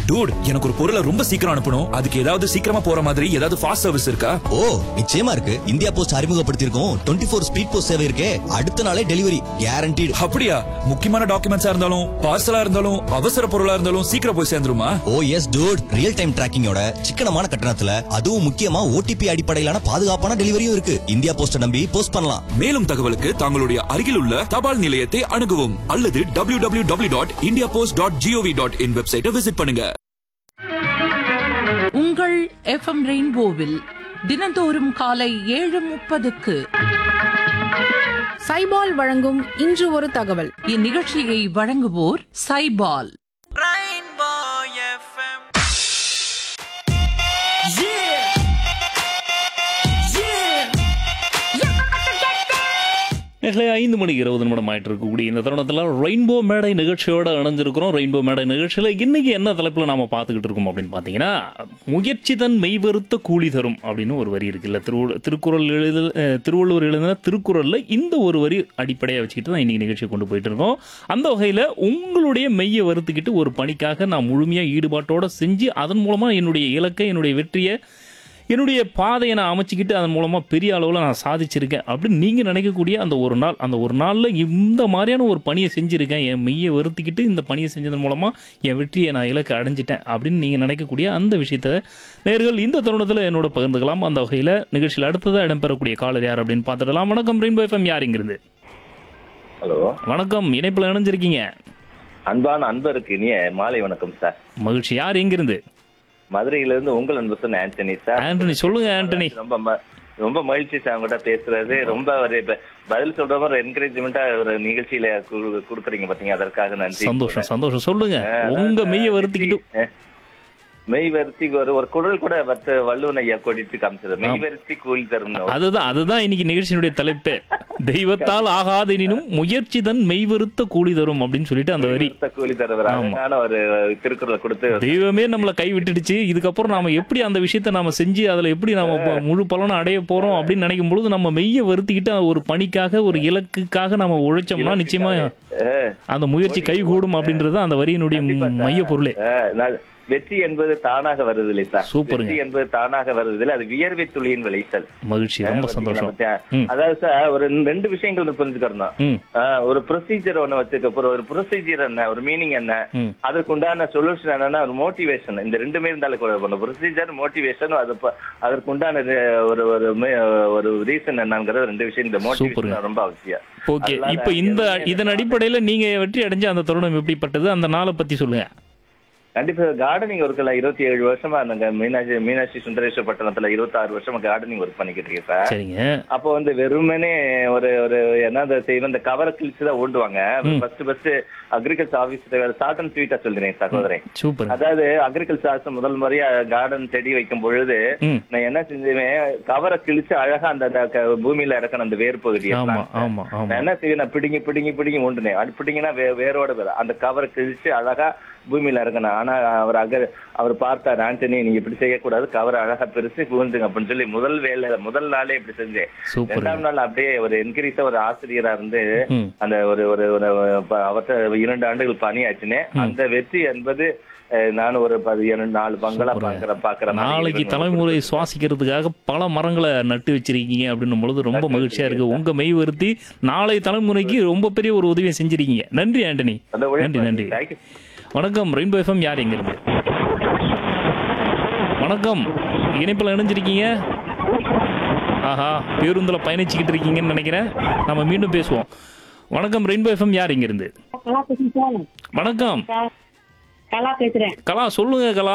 Dude எனக்கு ஒரு பொருளை ரொம்ப சீக்கிரம் அனுப்பணும் அதுக்கு ஏதாவது சீக்கிரமா போற மாதிரி ஏதாவது ஃபாஸ்ட் சர்வீஸ் இருக்கா ஓ நிச்சயமா இருக்கு இந்தியா போஸ்ட் அறிமுகப்படுத்தியிருக்கோம் டுவெண்ட்டி ஃபோர் ஸ்பீட் போஸ்ட் சேவை இருக்கே அடுத்த நாளே டெலிவரி கேரண்டீடு அப்படியா முக்கியமான டாக்குமெண்ட்ஸா இருந்தாலும் பார்சலா இருந்தாலும் அவசர பொருளா இருந்தாலும் சீக்கிரம் போய் சேர்ந்துருமா ஓ எஸ் டூட் ரியல் டைம் டிராக்கிங்கோட சிக்கனமான கட்டணத்துல அதுவும் முக்கியமா ஓடிபி அடிப்படையிலான பாதுகாப்பான டெலிவரியும் இருக்கு இந்தியா போஸ்ட நம்பி போஸ்ட் பண்ணலாம் மேலும் தகவலுக்கு தங்களுடைய அருகில் உள்ள தபால் நிலையத்தை அணுகவும் அல்லது W W W dot India post dot G O V dot in வெப்சைட்டை விசிட் பண்ணுங்க உங்கள் எஃப்எம் ரெயின்போவில் தினந்தோறும் காலை ஏழு முப்பதுக்கு சைபால் வழங்கும் இன்று ஒரு தகவல் இந்நிகழ்ச்சியை வழங்குவோர் சைபால் நேற்று ஐந்து மணிக்கு இருபது நிமிடம் ஆயிட்டு இருக்கக்கூடிய இந்த தருணத்தில் ரெயின்போ மேடை நிகழ்ச்சியோட இணைஞ்சிருக்கிறோம் ரெயின்போ மேடை நிகழ்ச்சியில் இன்னைக்கு என்ன தலைப்பில் நாம பார்த்துக்கிட்டு இருக்கோம் அப்படின்னு பார்த்தீங்கன்னா முயற்சி தன் மெய்வருத்த கூலி தரும் அப்படின்னு ஒரு வரி இருக்குல்ல திரு திருக்குறள் எழுத அஹ், திருவள்ளுவர் எழுதின திருக்குறளில் இந்த ஒரு வரி அடிப்படையாக வச்சுக்கிட்டு தான் இன்னைக்கு நிகழ்ச்சியை கொண்டு போயிட்டு இருக்கோம் அந்த வகையில் உங்களுடைய மெய்யை வறுத்துக்கிட்டு ஒரு பணிக்காக நான் முழுமையாக ஈடுபாட்டோட செஞ்சு அதன் மூலமாக என்னுடைய இலக்கை என்னுடைய வெற்றியை என்னுடைய பாதையை நான் அமைச்சிக்கிட்டு அதன் மூலமாக பெரிய அளவில் நான் சாதிச்சிருக்கேன் அப்படின்னு நீங்கள் நினைக்கக்கூடிய அந்த ஒரு நாள் அந்த ஒரு நாளில் இந்த மாதிரியான ஒரு பணியை செஞ்சுருக்கேன் என் மெய்யை வருத்திக்கிட்டு இந்த பணியை செஞ்சதன் மூலமாக என் வெற்றியை நான் இலக்கு அடைஞ்சிட்டேன் அப்படின்னு நீங்கள் நினைக்கக்கூடிய அந்த விஷயத்த நேர்கள் இந்த தருணத்தில் என்னோட பகிர்ந்துக்கலாம் அந்த வகையில் நிகழ்ச்சியில் அடுத்ததாக இடம்பெறக்கூடிய காலர் யார் அப்படின்னு பார்த்துடலாம் வணக்கம் ரெயின்போ எஃப்எம் யார் இங்கிருந்து ஹலோ வணக்கம் இணைப்பில் இணைஞ்சிருக்கீங்க அன்பான அன்பருக்கு இனிய மாலை வணக்கம் சார் மகிழ்ச்சி யார் எங்கிருந்து மதுரையில இருந்து உங்கள் அன்பு சொன்ன ஆண்டனி சார் ஆண்டனி சொல்லுங்க ஆண்டனி ரொம்ப ம- ரொம்ப மகிழ்ச்சி சார் உங்ககிட்ட பேசுறது ரொம்ப ஒரு இப்ப பதில் சொல்ற மாதிரி என்கரேஜ்மெண்டா ஒரு நிகழ்ச்சியில கு- கொடுக்குறீங்க பாத்தீங்க அதற்காக நன்றி சந்தோஷம் சந்தோஷம் சொல்லுங்க உங்க மெய்யை வருத்திக்கிட்டு அஹ், மெய் வருத்தி ஒரு ஒரு குரல் கூட வத்த வள்ளுவன் ஐயா கொடித்து காமிச்சது மெய் வருத்தி கூலி தரும் அதுதான் அதுதான் இன்னைக்கு நிகழ்ச்சியினுடைய தலைப்பே தெய்வத்தால் ஆகாதெனினும் முயற்சி தன் மெய்வருத்த கூலி தரும் அப்படின்னு சொல்லிட்டு அந்த வரி கூலி தருவர் அழகான ஒரு திருக்குறளை கொடுத்து தெய்வமே நம்மளை கை விட்டுடுச்சு இதுக்கப்புறம் நாம எப்படி அந்த விஷயத்தை நாம செஞ்சு அதுல எப்படி நாம ப- முழு பலனை அடைய போறோம் அப்படின்னு நினைக்கும் பொழுது நம்ம மெய்யை வருத்திக்கிட்டு ஒரு பணிக்காக ஒரு இலக்குக்காக நம்ம உழைச்சோம்னா நிச்சயமா அஹ், அந்த முயற்சி கைகூடும் அப்படின்றது அந்த வரியினுடைய மைய பொருளே அஹ், நான் வெற்றி என்பது தானாக வருவதில்லை சார் சூப்பருங்க. வெற்றி என்பது தானாக வருவதில்லை அது வியர்வை துளியின் விளைச்சல் மகிழ்ச்சி ரொம்ப சந்தோஷம் ம். அதாவது சார் ஒரு ரெண்டு விஷயங்கள் வந்து புரிஞ்சுக்கணும் ம் ஆஹ் ஒரு ப்ரொசீஜர் ஒண்ணு வச்சுக்க போற ஒரு ப்ரொசீஜர் என்ன ஒரு மீனிங் என்ன ம். அதுக்கு உண்டான சொல்யூஷன் என்னன்னா ஒரு மோட்டிவேஷன் இந்த ரெண்டுமே இருந்தாலும் கூட பண்ணும் ப்ரொசீஜர் மோட்டிவேஷன் அது ப- அதற்கு உண்டான இது ஒரு ஒரு மே- ஒரு ரீசன் என்னங்கிறது ரெண்டு விஷயம் இந்த சூப்பருங்க. மோட்டிவேஷன் ரொம்ப அவசியம் ஓகே அதனால இப்போ இந்த எதுவுமே இதன் அடிப்படையில நீங்க வெற்றி அடைஞ்ச அந்த தருணம் எப்படிப்பட்டது அந்த நாளை பத்தி சொல்லுங்க கண்டிப்பா கார்டனிங் ஒர்க்ல இருபத்தி ஏழு வருஷமா அந்த மீனாட்சி மீனாட்சி சுந்தரேஸ்வர பட்டணத்துல இருபத்தாறு வருஷமா கார்டனிங் ஒர்க் பண்ணிக்கிட்டு இருக்கேன் சார் சரிங்க அப்போ வந்து வெறுமனே ஒரு ஒரு என்னது செய்வோம் இந்த கவரை கிழிச்சு தான் ஓண்டுவாங்க first first agriculture office short and ஸ்வீட்டா சொல்றேன் சகோதரன் சூப்பர் அதாவது அக்ரிகல்ச்சர் ஆஃபீஸ் முதல் முறையா கார்டன் செடி வைக்கும் பொழுது ம் நான் என்ன செஞ்சுவேன் கவரை கிழிச்சு அழகா அந்த அந்த க- பூமியில இறக்கணும் அந்த வேர் பகுதியை ஆமா plant. ஆமா ஆமா நான் என்ன செய்வேன் நான் பிடிங்கி பிடிங்கி பிடிங்கி ஓண்டுனேன் அது பிடிங்கினா வே வேரோட வேற அந்த கவரை கிழிச்சு அழகா பூமியில இறக்கணும் ஆனா அவர் அக அவர் பார்த்தார் ஆண்டனி நீங்க இப்படி செய்யக்கூடாது கவரை அழகா பெருசு கூண்டுங்க அப்படின்னு சொல்லி முதல் வேலை முதல் நாளே இப்படி செஞ்சேன் சூப்பர் ரெண்டாம் நாள் அப்படியே ஒரு என்கரீஸா ஒரு ஆசிரியரா இருந்து ம் அந்த ஒரு ஒரு ஒரு ப- அவர்ட்ட இரண்டு ஆண்டுகள் பணியாற்றினேன் அந்த வெற்றி என்பது அஹ், நான் ஒரு பதி- இரண்டு நாலு பங்களா பாக்குற பாக்குற மாதிரி நாளைக்கு இருந்து தலைமுறை சுவாசிக்கிறதுக்காக பல மரங்களை நட்டு வச்சிருக்கீங்க அப்படின்னும் பொழுது ரொம்ப மகிழ்ச்சியா இருக்கு உங்க மெய் வருத்தி நாளை தலைமுறைக்கு ரொம்ப பெரிய ஒரு உதவியை செஞ்சிருக்கீங்க நன்றி ஆண்டனி அந்த உழைப்பு. நன்றி நன்றி Thank you. வணக்கம் ரெயின்போ எஃப்எம் யார் எங்க இருந்து வணக்கம் இணைப்பில் இணைஞ்சிருக்கீங்க ஆஹா பேருந்தில் பயணிச்சுக்கிட்டு இருக்கீங்கன்னு நினைக்கிறேன் நம்ம மீண்டும் பேசுவோம் வணக்கம் ரெயின்போ எஃப்எம் யார் இங்க இருந்து கலா பேசுறேன் சார் வணக்கம் கலா பேசுறேன் கலா சொல்லுங்க கலா